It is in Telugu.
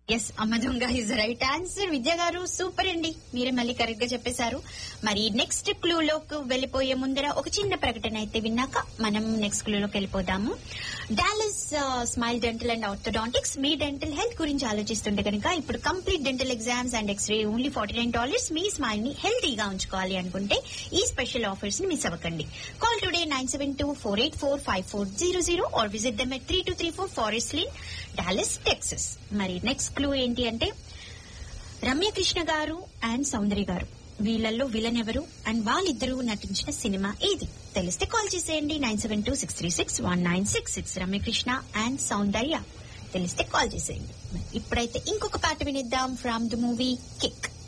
yes Ammadonga is right answer Vidya garu super అండి మీరే మళ్ళీ కరెక్ట్ గా చెప్పేశారు మరి నెక్స్ట్ క్లూ లోకి వెళ్ళిపోయే ముందర ఒక చిన్న ప్రకటన అయితే విన్నాక మనం నెక్స్ట్ క్లూ లోకి వెళ్ళిపోదాము Dallas smile dental and orthodontics మీ డెంటల్ హెల్త్ గురించి ఆలోచిస్తుంటే కనుక ఇప్పుడు complete dental exams and x-ray only forty nine dollars మీ స్మైల్ ని హెల్తీగా ఉంచుకోవాలి అనుకుంటే ఈ స్పెషల్ ఆఫర్స్ ని మిస్ అవ్వకండి call today nine seven two four eight four five four zero zero or visit them at three two three four forest lane Dallas Texas మరి నెక్స్ట్ క్లూ ఏంటి అంటే రమ్యకృష్ణ గారు అండ్ సౌందర్య గారు వీళ్ళల్లో విలన్ ఎవరు అండ్ వాళ్ళిద్దరూ నటించిన సినిమా ఏది తెలిస్తే కాల్ చేసేయండి nine seven two six three six one nine six six Ramyakrishna and Soundarya తెలిస్తే కాల్ చేసేయండి ఇప్పుడైతే ఇంకొక పాట వినిద్దాం ఫ్రమ్ ద మూవీ కిక్